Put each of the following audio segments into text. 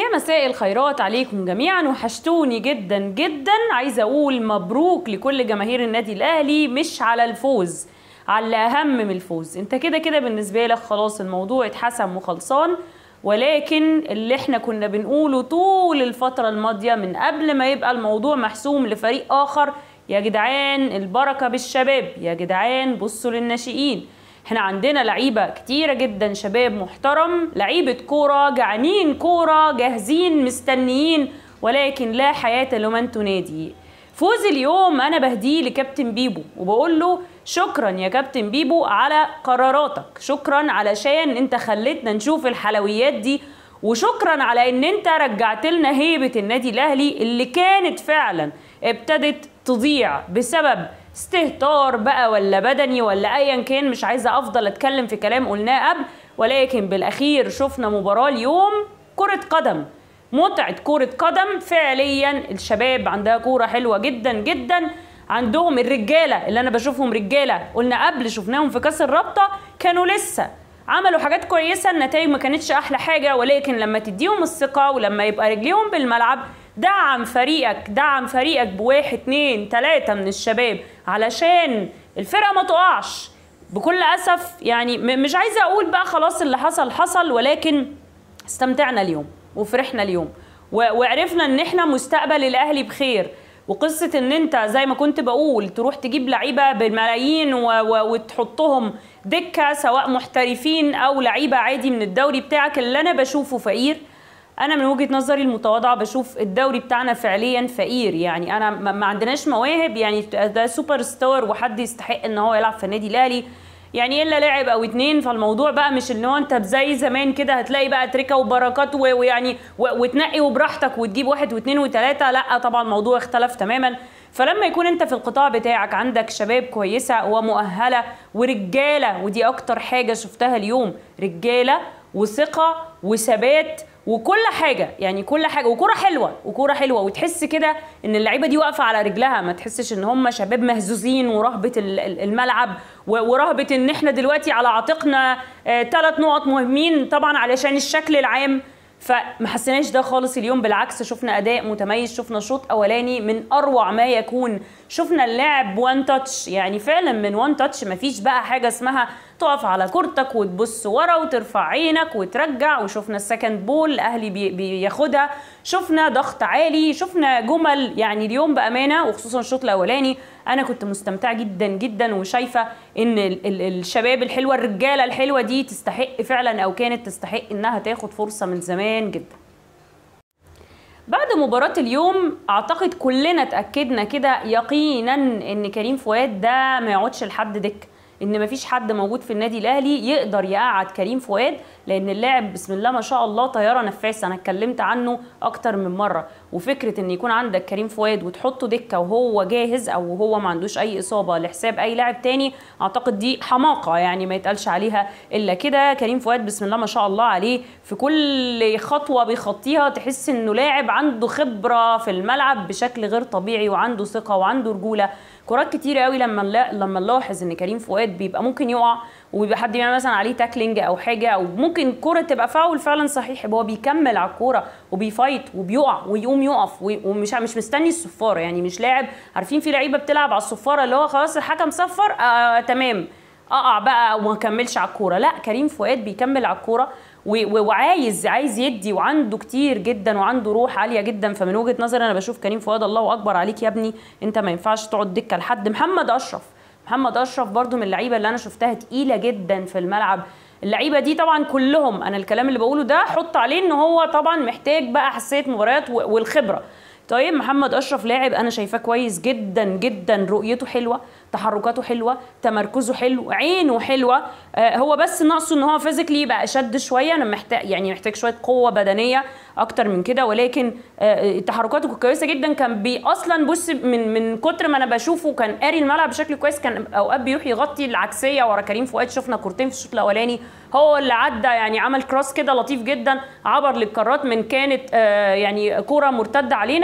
يا مساء الخيرات عليكم جميعا وحشتوني جدا جدا عايزه اقول مبروك لكل جماهير النادي الاهلي مش على الفوز على الاهم من الفوز انت كده كده بالنسبه لك خلاص الموضوع اتحسم وخلصان ولكن اللي احنا كنا بنقوله طول الفتره الماضيه من قبل ما يبقى الموضوع محسوم لفريق اخر يا جدعان البركه بالشباب يا جدعان بصوا للناشئين احنا عندنا لعيبه كتيره جدا شباب محترم لعيبه كوره جعانين كوره جاهزين مستنيين ولكن لا حياه لمن تنادي فوز اليوم انا بهديه لكابتن بيبو وبقول له شكرا يا كابتن بيبو على قراراتك شكرا علشان انت خليتنا نشوف الحلويات دي وشكرا على ان انت رجعت لنا هيبه النادي الاهلي اللي كانت فعلا ابتدت تضيع بسبب استهتار بقى ولا بدني ولا ايا كان مش عايزه افضل اتكلم في كلام قلناه قبل ولكن بالاخير شفنا مباراه اليوم كره قدم متعه كره قدم فعليا الشباب عندها كوره حلوه جدا جدا عندهم الرجاله اللي انا بشوفهم رجاله قلنا قبل شفناهم في كاس الرابطه كانوا لسه عملوا حاجات كويسه النتائج ما كانتش احلى حاجه ولكن لما تديهم الثقه ولما يبقى رجليهم بالملعب دعم فريقك دعم فريقك بواحد اتنين تلاتة من الشباب علشان الفرقة ما تقعش بكل أسف يعني مش عايزة أقول بقى خلاص اللي حصل حصل ولكن استمتعنا اليوم وفرحنا اليوم وعرفنا ان احنا مستقبل الاهلي بخير وقصة ان انت زي ما كنت بقول تروح تجيب لعيبة بالملايين و... و... وتحطهم دكة سواء محترفين او لعيبة عادي من الدوري بتاعك اللي انا بشوفه فقير انا من وجهه نظري المتواضعه بشوف الدوري بتاعنا فعليا فقير يعني انا ما عندناش مواهب يعني ده سوبر ستار وحد يستحق ان هو يلعب في النادي الاهلي يعني الا لاعب او اتنين فالموضوع بقى مش ان هو انت زي زمان كده هتلاقي بقى تريكه وبركات ويعني وتنقي وبراحتك وتجيب واحد واثنين وثلاثه لا طبعا الموضوع اختلف تماما فلما يكون انت في القطاع بتاعك عندك شباب كويسه ومؤهله ورجاله ودي اكتر حاجه شفتها اليوم رجاله وثقه وثبات وكل حاجه يعني كل حاجه وكوره حلوه وكوره حلوه وتحس كده ان اللعيبه دي واقفه على رجلها ما تحسش ان هم شباب مهزوزين ورهبه الملعب ورهبه ان احنا دلوقتي على عاتقنا ثلاث نقط مهمين طبعا علشان الشكل العام فما حسيناش ده خالص اليوم بالعكس شفنا اداء متميز شفنا شوط اولاني من اروع ما يكون شفنا اللعب وان تاتش يعني فعلا من وان تاتش مفيش بقى حاجه اسمها تقف على كورتك وتبص ورا وترفع عينك وترجع وشفنا السكند بول الاهلي بي بياخدها شفنا ضغط عالي شفنا جمل يعني اليوم بامانه وخصوصا الشوط الاولاني انا كنت مستمتعه جدا جدا وشايفه ان ال ال الشباب الحلوه الرجاله الحلوه دي تستحق فعلا او كانت تستحق انها تاخد فرصه من زمان جدا بعد مباراة اليوم اعتقد كلنا اتأكدنا كده يقينا ان كريم فؤاد ده ما يقعدش لحد دكه ان مفيش حد موجود في النادي الاهلي يقدر يقعد كريم فؤاد لان اللاعب بسم الله ما شاء الله طياره نفاسه انا اتكلمت عنه اكتر من مره وفكره ان يكون عندك كريم فؤاد وتحطه دكه وهو جاهز او هو ما عندوش اي اصابه لحساب اي لاعب تاني اعتقد دي حماقه يعني ما يتقالش عليها الا كده كريم فؤاد بسم الله ما شاء الله عليه في كل خطوه بيخطيها تحس انه لاعب عنده خبره في الملعب بشكل غير طبيعي وعنده ثقه وعنده رجوله كرات كتير قوي لما لما نلاحظ ان كريم فؤاد بيبقى ممكن يقع وبيبقى حد يعمل مثلا عليه تاكلينج او حاجه او ممكن كوره تبقى فاول فعلا صحيح يبقى هو بيكمل على الكوره وبيفايت وبيقع ويقوم يقف ومش مش مستني الصفاره يعني مش لاعب عارفين في لعيبه بتلعب على الصفاره اللي هو خلاص الحكم صفر آه تمام اقع بقى وما كملش على الكوره لا كريم فؤاد بيكمل على الكوره وعايز عايز يدي وعنده كتير جدا وعنده روح عاليه جدا فمن وجهه نظري انا بشوف كريم فؤاد الله اكبر عليك يا ابني انت ما ينفعش تقعد دكه لحد محمد اشرف محمد اشرف برده من اللعيبه اللي انا شفتها تقيله جدا في الملعب اللعيبه دي طبعا كلهم انا الكلام اللي بقوله ده حط عليه ان هو طبعا محتاج بقى حساسيه مباريات والخبره طيب محمد اشرف لاعب انا شايفاه كويس جدا جدا رؤيته حلوه تحركاته حلوه تمركزه حلو عينه حلوه آه هو بس ناقصه ان هو فيزيكلي يبقى اشد شويه انا محتاج يعني محتاج شويه قوه بدنيه اكتر من كده ولكن آه تحركاته كويسه جدا كان بي اصلا بص من من كتر ما انا بشوفه كان قاري الملعب بشكل كويس كان اوقات بيروح يغطي العكسيه ورا كريم فؤاد شفنا كورتين في الشوط الاولاني هو اللي عدى يعني عمل كروس كده لطيف جدا عبر للقارات من كانت آه يعني كوره مرتده علينا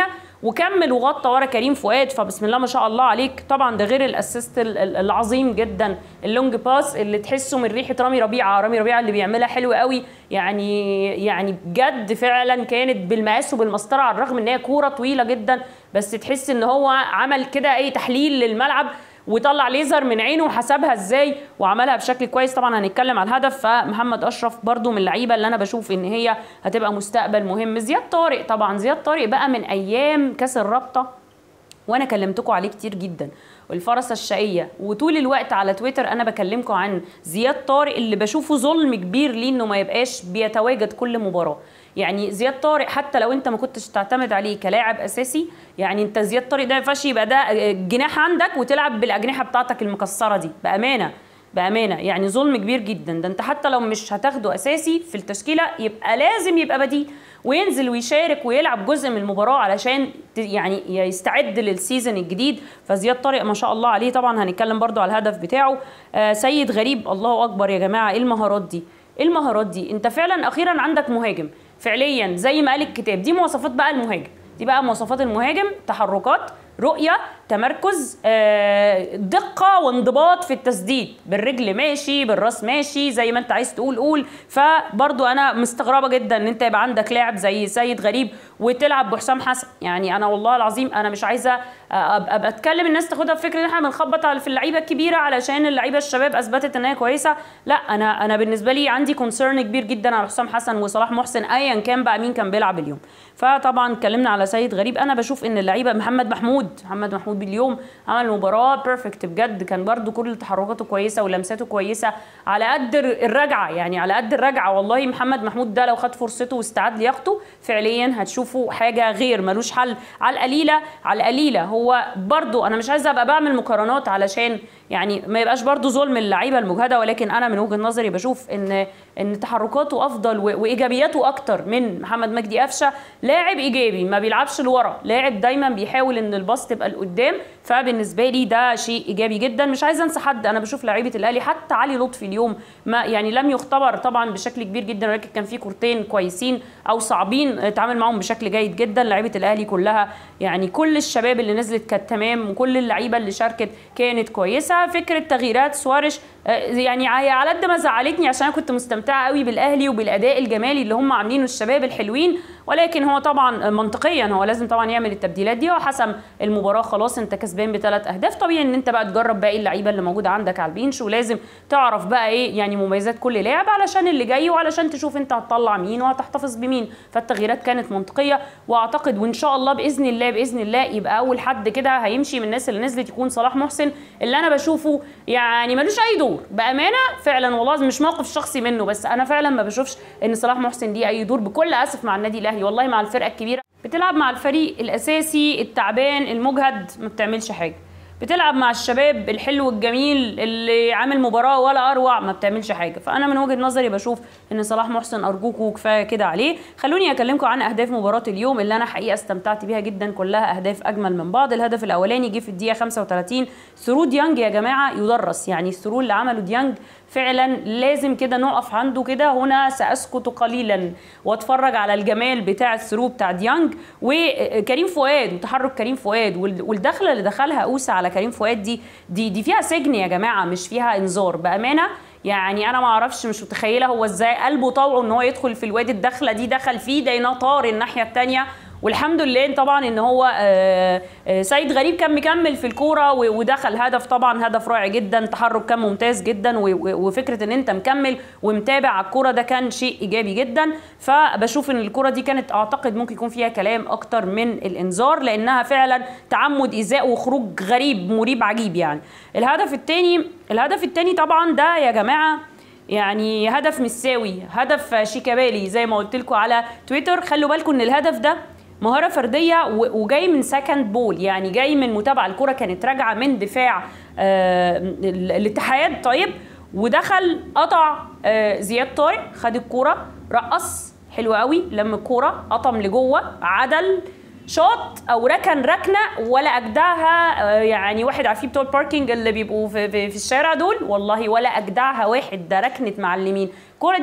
وكمل وغطى ورا كريم فؤاد فبسم الله ما شاء الله عليك طبعا ده غير الاسيست ال- ال- العظيم جدا اللونج باس اللي تحسه من ريحه رامي ربيعه رامي ربيعه اللي بيعملها حلو قوي يعني يعني بجد فعلا كانت بالمقاس وبالمسطره على الرغم ان هي كوره طويله جدا بس تحس ان هو عمل كده اي تحليل للملعب وطلع ليزر من عينه وحسبها ازاي وعملها بشكل كويس طبعا هنتكلم على الهدف فمحمد اشرف برضو من اللعيبه اللي انا بشوف ان هي هتبقى مستقبل مهم زياد طارق طبعا زياد طارق بقى من ايام كاس الرابطه وانا كلمتكم عليه كتير جدا والفرسه الشقيه وطول الوقت على تويتر انا بكلمكم عن زياد طارق اللي بشوفه ظلم كبير ليه انه ما يبقاش بيتواجد كل مباراه يعني زياد طارق حتى لو انت ما كنتش تعتمد عليه كلاعب اساسي يعني انت زياد طارق ده ما ينفعش يبقى ده جناح عندك وتلعب بالاجنحه بتاعتك المكسره دي بامانه بامانه يعني ظلم كبير جدا ده انت حتى لو مش هتاخده اساسي في التشكيله يبقى لازم يبقى بديل وينزل ويشارك ويلعب جزء من المباراه علشان ت- يعني يستعد للسيزون الجديد فزياد طارق ما شاء الله عليه طبعا هنتكلم برضو على الهدف بتاعه آه سيد غريب الله اكبر يا جماعه ايه المهارات دي ايه المهارات دي انت فعلا اخيرا عندك مهاجم فعليا زي ما قال الكتاب دي مواصفات بقى المهاجم دي بقى مواصفات المهاجم تحركات رؤية تمركز آه، دقة وانضباط في التسديد بالرجل ماشي بالراس ماشي زي ما انت عايز تقول قول فبرضو انا مستغربة جدا ان انت يبقى عندك لاعب زي سيد غريب وتلعب بحسام حسن يعني انا والله العظيم انا مش عايزة آه، ابقى أبقى اتكلم الناس تاخدها بفكرة ان احنا بنخبط على في اللعيبة الكبيرة علشان اللعيبة الشباب اثبتت ان هي كويسة لا انا انا بالنسبة لي عندي كونسيرن كبير جدا على حسام حسن وصلاح محسن ايا كان بقى مين كان بيلعب اليوم فطبعا اتكلمنا على سيد غريب انا بشوف ان اللعيبه محمد محمود محمد محمود باليوم عمل مباراه بيرفكت بجد كان برده كل تحركاته كويسه ولمساته كويسه على قد الرجعه يعني على قد الرجعه والله محمد محمود ده لو خد فرصته واستعاد لياقته فعليا هتشوفوا حاجه غير ملوش حل على القليله على القليله هو برده انا مش عايزه ابقى بعمل مقارنات علشان يعني ما يبقاش برضو ظلم اللعيبه المجهده ولكن انا من وجهه نظري بشوف ان ان تحركاته افضل و- وايجابياته اكتر من محمد مجدي قفشه لاعب ايجابي ما بيلعبش لورا لاعب دايما بيحاول ان الباص تبقى لقدام فبالنسبه لي ده شيء ايجابي جدا مش عايزه انسى حد انا بشوف لعيبه الاهلي حتى علي لطفي اليوم ما يعني لم يختبر طبعا بشكل كبير جدا ولكن كان في كورتين كويسين او صعبين اتعامل معاهم بشكل جيد جدا لعيبه الاهلي كلها يعني كل الشباب اللي نزلت كانت تمام وكل اللعيبه اللي شاركت كانت كويسه فكره تغييرات سوارش آه، يعني هي على قد ما زعلتني عشان انا كنت مستمتعه قوي بالاهلي وبالاداء الجمالي اللي هم عاملينه الشباب الحلوين ولكن هو طبعا منطقيا هو لازم طبعا يعمل التبديلات دي وحسم المباراه خلاص انت كسبان بثلاث اهداف طبيعي ان انت بقى تجرب باقي اللعيبه اللي موجوده عندك على البنش ولازم تعرف بقى ايه يعني مميزات كل لاعب علشان اللي جاي وعلشان تشوف انت هتطلع مين وهتحتفظ بمين فالتغييرات كانت منطقيه واعتقد وان شاء الله باذن الله باذن الله يبقى اول حد كده هيمشي من الناس اللي نزلت يكون صلاح محسن اللي انا بشوفه يعني ملوش اي دور بامانه فعلا والله مش موقف شخصي منه بس انا فعلا ما بشوفش ان صلاح محسن ليه اي دور بكل اسف مع النادي الاهلي والله مع الفرقه الكبيره بتلعب مع الفريق الاساسي التعبان المجهد ما بتعملش حاجه بتلعب مع الشباب الحلو الجميل اللي عامل مباراه ولا اروع ما بتعملش حاجه فانا من وجهه نظري بشوف ان صلاح محسن ارجوكوا كفايه كده عليه خلوني اكلمكم عن اهداف مباراه اليوم اللي انا حقيقه استمتعت بيها جدا كلها اهداف اجمل من بعض الهدف الاولاني جه في الدقيقه 35 ثرو ديانج يا جماعه يدرس يعني الثرو اللي عمله ديانج فعلا لازم كده نقف عنده كده هنا ساسكت قليلا واتفرج على الجمال بتاع الثرو بتاع ديانج وكريم فؤاد وتحرك كريم فؤاد وال- والدخله اللي دخلها اوسه على كريم فؤاد دي دي دي فيها سجن يا جماعه مش فيها انذار بامانه يعني انا ما اعرفش مش متخيله هو ازاي قلبه طوعه ان هو يدخل في الوادي الدخله دي دخل فيه ده طار الناحيه الثانيه والحمد لله طبعا ان هو آه، آه، سيد غريب كان مكمل في الكوره و- ودخل هدف طبعا هدف رائع جدا تحرك كان ممتاز جدا و- و- وفكره ان انت مكمل ومتابع على الكوره ده كان شيء ايجابي جدا فبشوف ان الكوره دي كانت اعتقد ممكن يكون فيها كلام اكتر من الانذار لانها فعلا تعمد ايذاء وخروج غريب مريب عجيب يعني الهدف الثاني الهدف الثاني طبعا ده يا جماعه يعني هدف مش ساوي هدف شيكابالي زي ما قلت لكم على تويتر خلوا بالكم ان الهدف ده مهاره فرديه و- وجاي من سكند بول يعني جاي من متابعه الكره كانت راجعه من دفاع آه، ال- الاتحاد طيب ودخل قطع آه، زياد طارق خد الكوره رقص حلو قوي لم الكوره قطم لجوه عدل شاط او ركن ركنه ولا اجدعها آه، يعني واحد عارفين بتوع الباركينج اللي بيبقوا في, في, في الشارع دول والله ولا اجدعها واحد ده ركنت معلمين الكوره دي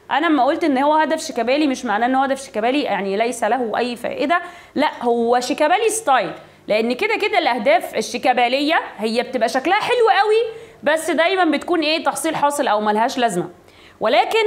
انا لما قلت ان هو هدف شيكابالي مش معناه ان هو هدف شيكابالي يعني ليس له اي فائده لا هو شيكابالي ستايل لان كده كده الاهداف الشيكاباليه هي بتبقى شكلها حلو قوي بس دايما بتكون ايه تحصيل حاصل او ملهاش لازمه ولكن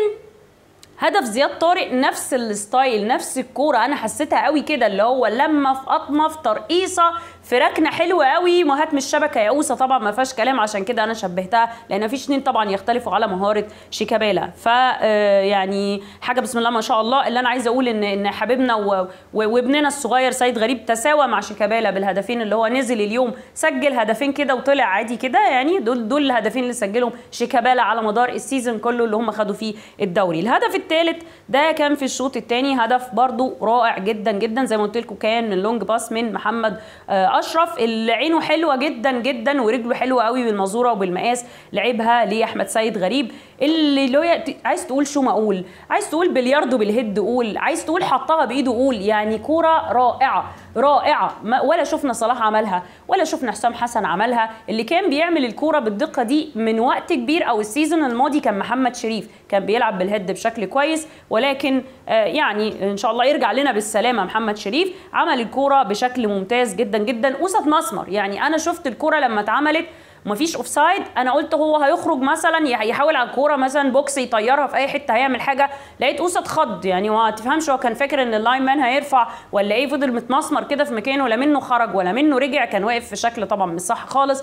هدف زياد طارق نفس الستايل نفس الكوره انا حسيتها قوي كده اللي هو لما في قطمه في ترقيصه في ركنه حلوه قوي مهات من الشبكه يئوسه طبعا ما فيهاش كلام عشان كده انا شبهتها لان مفيش اتنين طبعا يختلفوا على مهاره شيكابالا ف يعني حاجه بسم الله ما شاء الله اللي انا عايزه اقول ان ان حبيبنا و- و- وابننا الصغير سيد غريب تساوى مع شيكابالا بالهدفين اللي هو نزل اليوم سجل هدفين كده وطلع عادي كده يعني دول دول الهدفين اللي سجلهم شيكابالا على مدار السيزون كله اللي هم خدوا فيه الدوري الهدف الثالث ده كان في الشوط الثاني هدف برضو رائع جدا جدا زي ما قلت لكم كان من لونج باس من محمد آه، اشرف اللي عينه حلوه جدا جدا ورجله حلوه قوي بالمزوره وبالمقاس لعبها لاحمد سيد غريب اللي لو ي- عايز تقول شو ما اقول عايز تقول بلياردو بالهيد قول عايز تقول حطها بايده قول يعني كوره رائعه رائعه ما ولا شفنا صلاح عملها ولا شفنا حسام حسن عملها اللي كان بيعمل الكوره بالدقه دي من وقت كبير او السيزون الماضي كان محمد شريف كان بيلعب بالهيد بشكل كويس ولكن آه، يعني ان شاء الله يرجع لنا بالسلامه محمد شريف عمل الكوره بشكل ممتاز جدا جدا وسط مسمر يعني انا شفت الكوره لما اتعملت مفيش اوفسايد انا قلت هو هيخرج مثلا يح- يحاول على الكوره مثلا بوكس يطيرها في اي حته هيعمل حاجه لقيت اوسط خض يعني ما تفهمش هو كان فاكر ان اللاين مان هيرفع ولا ايه فضل متمسمر كده في مكانه لا منه خرج ولا منه رجع كان واقف في شكل طبعا مش صح خالص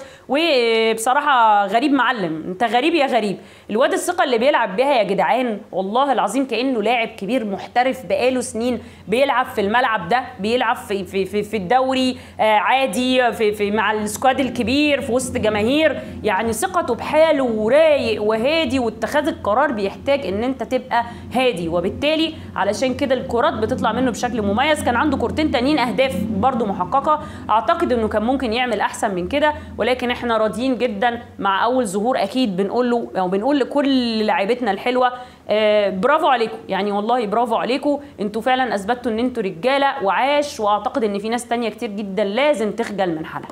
وبصراحه غريب معلم انت غريب يا غريب الواد الثقه اللي بيلعب بيها يا جدعان والله العظيم كانه لاعب كبير محترف بقاله سنين بيلعب في الملعب ده بيلعب في في في, في الدوري آه عادي في, في مع السكواد الكبير في وسط جماهير يعني ثقته بحاله ورايق وهادي واتخاذ القرار بيحتاج ان انت تبقى هادي وبالتالي علشان كده الكرات بتطلع منه بشكل مميز كان عنده كورتين تانيين اهداف برضو محققه اعتقد انه كان ممكن يعمل احسن من كده ولكن احنا راضيين جدا مع اول ظهور اكيد بنقول له او بنقول لكل لاعيبتنا الحلوه آه برافو عليكم يعني والله برافو عليكم انتوا فعلا اثبتوا ان انتوا رجاله وعاش واعتقد ان في ناس تانية كتير جدا لازم تخجل من حالها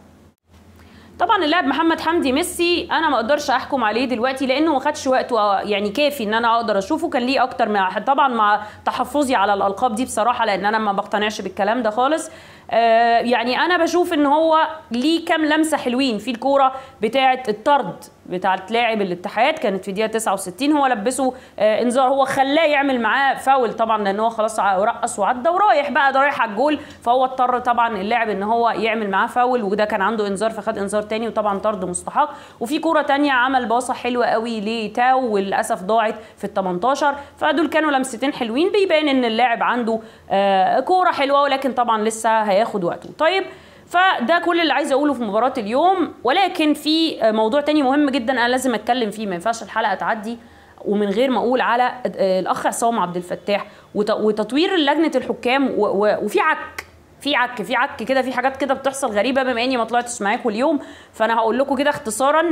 طبعا اللاعب محمد حمدي ميسي انا ما اقدرش احكم عليه دلوقتي لانه ما خدش وقت يعني كافي ان انا اقدر اشوفه كان ليه اكتر مع طبعا مع تحفظي على الالقاب دي بصراحه لان انا ما بقتنعش بالكلام ده خالص آه يعني انا بشوف ان هو ليه كام لمسه حلوين في الكوره بتاعه الطرد بتاعه لاعب الاتحاد كانت في دقيقه 69 هو لبسه آه انذار هو خلاه يعمل معاه فاول طبعا لان هو خلاص رقص وعدى ورايح بقى ده رايح على الجول فهو اضطر طبعا اللاعب ان هو يعمل معاه فاول وده كان عنده انذار فخد انذار تاني وطبعا طرد مستحق وفي كوره تانية عمل باصه حلوه قوي لتاو وللاسف ضاعت في ال 18 فدول كانوا لمستين حلوين بيبان ان اللاعب عنده آه كوره حلوه ولكن طبعا لسه هياخد وقته طيب فده كل اللي عايزه اقوله في مباراه اليوم ولكن في موضوع تاني مهم جدا انا لازم اتكلم فيه ما ينفعش الحلقه تعدي ومن غير ما اقول على الاخ عصام عبد الفتاح وتطوير لجنه الحكام وفي عك في عك في عك كده في حاجات كده بتحصل غريبه بما اني ما طلعتش معاكم اليوم فانا هقول لكم كده اختصارا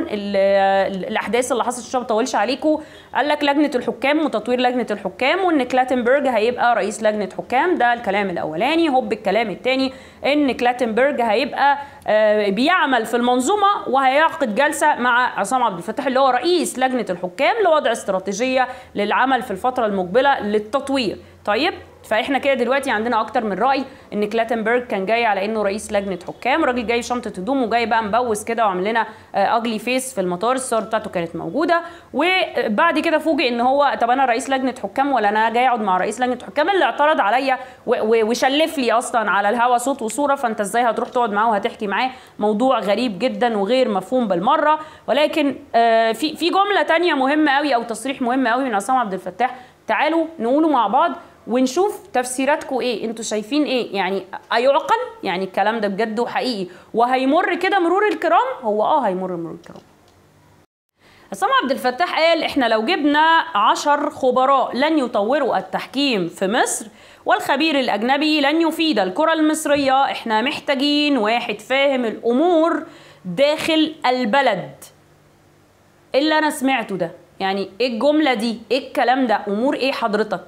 الاحداث اللي حصلت عشان ما اطولش عليكم قال لك لجنه الحكام وتطوير لجنه الحكام وان كلاتنبرج هيبقى رئيس لجنه حكام ده الكلام الاولاني هوب الكلام الثاني ان كلاتنبرج هيبقى بيعمل في المنظومه وهيعقد جلسه مع عصام عبد الفتاح اللي هو رئيس لجنه الحكام لوضع استراتيجيه للعمل في الفتره المقبله للتطوير طيب فاحنا كده دلوقتي عندنا اكتر من راي ان كلاتنبرج كان جاي على انه رئيس لجنه حكام راجل جاي شنطه هدوم وجاي بقى مبوس كده وعامل لنا اجلي فيس في المطار الصور بتاعته كانت موجوده وبعد كده فوجئ ان هو طب انا رئيس لجنه حكام ولا انا جاي اقعد مع رئيس لجنه حكام اللي اعترض عليا وشلف لي اصلا على الهوا صوت وصوره فانت ازاي هتروح تقعد معاه وهتحكي معاه موضوع غريب جدا وغير مفهوم بالمره ولكن في في جمله تانية مهمه قوي او تصريح مهم قوي من عصام عبد الفتاح تعالوا نقوله مع بعض ونشوف تفسيراتكم ايه انتوا شايفين ايه يعني هيعقل يعني الكلام ده بجد وحقيقي وهيمر كده مرور الكرام هو اه هيمر مرور الكرام عصام عبد الفتاح قال احنا لو جبنا عشر خبراء لن يطوروا التحكيم في مصر والخبير الاجنبي لن يفيد الكره المصريه احنا محتاجين واحد فاهم الامور داخل البلد اللي انا سمعته ده يعني ايه الجمله دي ايه الكلام ده امور ايه حضرتك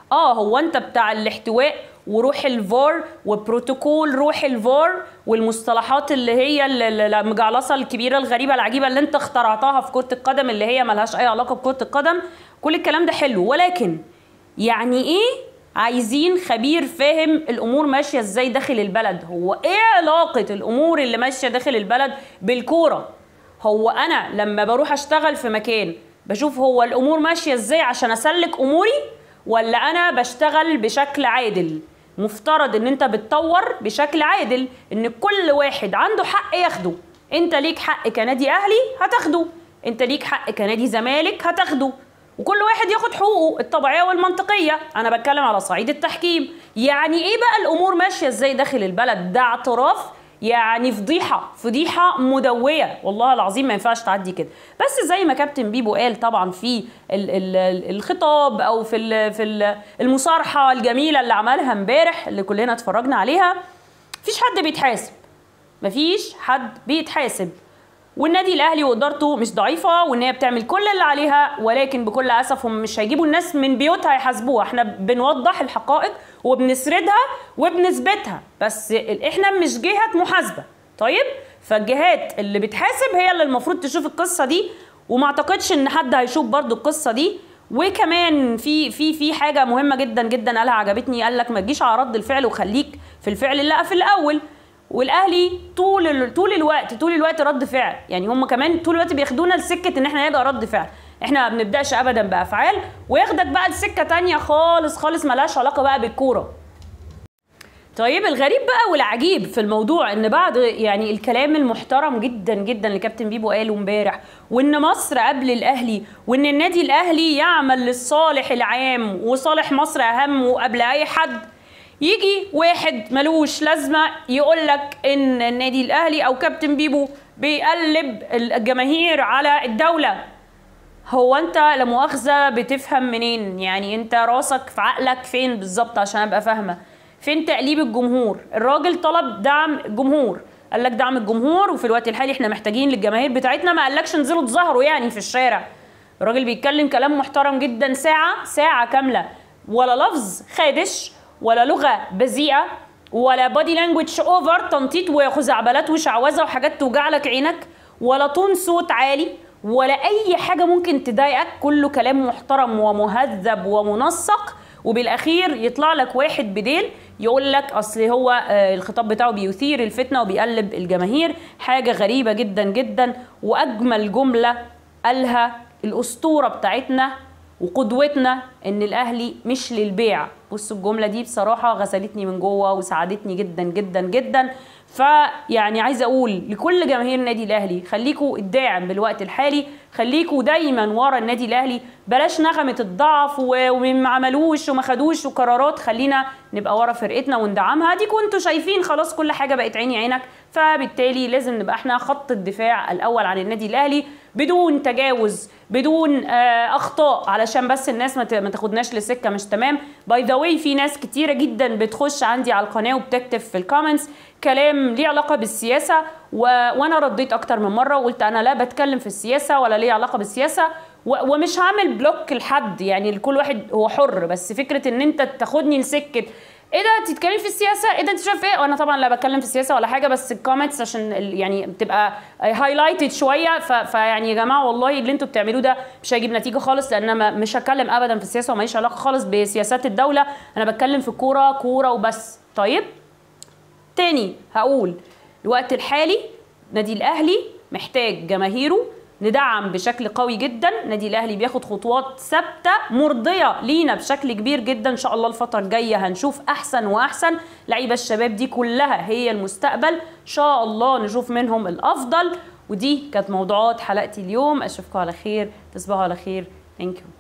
اه هو انت بتاع الاحتواء وروح الفار وبروتوكول روح الفار والمصطلحات اللي هي ال- ال- المجعلصه الكبيره الغريبه العجيبه اللي انت اخترعتها في كره القدم اللي هي ملهاش اي علاقه بكره القدم كل الكلام ده حلو ولكن يعني ايه عايزين خبير فاهم الامور ماشيه ازاي داخل البلد هو ايه علاقه الامور اللي ماشيه داخل البلد بالكوره هو انا لما بروح اشتغل في مكان بشوف هو الامور ماشيه ازاي عشان اسلك اموري ولا انا بشتغل بشكل عادل مفترض ان انت بتطور بشكل عادل ان كل واحد عنده حق ياخده انت ليك حق كنادي اهلي هتاخده انت ليك حق كنادي زمالك هتاخده وكل واحد ياخد حقوقه الطبيعيه والمنطقيه انا بتكلم على صعيد التحكيم يعني ايه بقى الامور ماشيه ازاي داخل البلد ده اعتراف يعني فضيحه فضيحه مدويه والله العظيم ما ينفعش تعدي كده بس زي ما كابتن بيبو قال طبعا في ال ال ال- الخطاب او في ال في ال المصارحه الجميله اللي عملها امبارح اللي كلنا اتفرجنا عليها مفيش حد بيتحاسب مفيش حد بيتحاسب والنادي الاهلي وادارته مش ضعيفه وان هي بتعمل كل اللي عليها ولكن بكل اسف هم مش هيجيبوا الناس من بيوتها يحاسبوها احنا بنوضح الحقائق وبنسردها وبنثبتها بس ال- احنا مش جهه محاسبه طيب فالجهات اللي بتحاسب هي اللي المفروض تشوف القصه دي وما اعتقدش ان حد هيشوف برضو القصه دي وكمان في في في حاجه مهمه جدا جدا قالها عجبتني قال لك ما تجيش على رد الفعل وخليك في الفعل اللي في الاول والاهلي طول ال... طول الوقت طول الوقت رد فعل يعني هم كمان طول الوقت بياخدونا لسكه ان احنا نبقى رد فعل احنا ما بنبداش ابدا بافعال وياخدك بقى لسكه تانية خالص خالص ملهاش علاقه بقى بالكوره طيب الغريب بقى والعجيب في الموضوع ان بعد يعني الكلام المحترم جدا جدا اللي كابتن بيبو قاله امبارح وان مصر قبل الاهلي وان النادي الاهلي يعمل للصالح العام وصالح مصر اهم وقبل اي حد يجي واحد ملوش لازمه يقول لك ان النادي الاهلي او كابتن بيبو بيقلب الجماهير على الدوله هو انت لا مؤاخذه بتفهم منين يعني انت راسك في عقلك فين بالظبط عشان ابقى فاهمه فين تقليب الجمهور الراجل طلب دعم الجمهور قال لك دعم الجمهور وفي الوقت الحالي احنا محتاجين للجماهير بتاعتنا ما قالكش انزلوا تظهروا يعني في الشارع الراجل بيتكلم كلام محترم جدا ساعه ساعه كامله ولا لفظ خادش ولا لغه بذيئه ولا بادي لانجوج اوفر تنطيط وخزعبلات وشعوذه وحاجات توجع لك عينك ولا طون صوت عالي ولا اي حاجه ممكن تضايقك كله كلام محترم ومهذب ومنسق وبالاخير يطلع لك واحد بديل يقول لك اصل هو آه، الخطاب بتاعه بيثير الفتنه وبيقلب الجماهير حاجه غريبه جدا جدا واجمل جمله قالها الاسطوره بتاعتنا وقدوتنا ان الاهلي مش للبيع بصوا الجمله دي بصراحه غسلتني من جوه وساعدتني جدا جدا جدا فيعني عايزه اقول لكل جماهير النادي الاهلي خليكوا الداعم بالوقت الحالي خليكوا دايما ورا النادي الاهلي بلاش نغمه الضعف و- وما عملوش وما خدوش وقرارات خلينا نبقى ورا فرقتنا وندعمها دي كنتوا شايفين خلاص كل حاجه بقت عيني عينك فبالتالي لازم نبقى احنا خط الدفاع الاول عن النادي الاهلي بدون تجاوز بدون آه، اخطاء علشان بس الناس ما ت- ما تاخدناش لسكه مش تمام باي ذا واي في ناس كتيره جدا بتخش عندي على القناه وبتكتب في الكومنتس كلام ليه علاقه بالسياسه و... وانا رديت اكتر من مره وقلت انا لا بتكلم في السياسه ولا ليه علاقه بالسياسه و... ومش هعمل بلوك لحد يعني لكل واحد هو حر بس فكره ان انت تاخدني لسكه ايه ده انت بتتكلمي في السياسه ايه ده انت شايف ايه وانا طبعا لا بتكلم في السياسه ولا حاجه بس الكومنتس عشان ال- يعني بتبقى هايلايتد شويه ف... فيعني يا جماعه والله اللي انتوا بتعملوه ده مش هيجيب نتيجه خالص لان انا مش هتكلم ابدا في السياسه وماليش علاقه خالص بسياسات الدوله انا بتكلم في الكوره كوره وبس طيب تاني هقول الوقت الحالي نادي الاهلي محتاج جماهيره ندعم بشكل قوي جدا نادي الاهلي بياخد خطوات ثابته مرضيه لينا بشكل كبير جدا ان شاء الله الفتره الجايه هنشوف احسن واحسن لعيبه الشباب دي كلها هي المستقبل ان شاء الله نشوف منهم الافضل ودي كانت موضوعات حلقتي اليوم اشوفكم على خير تصبحوا على خير ثانك يو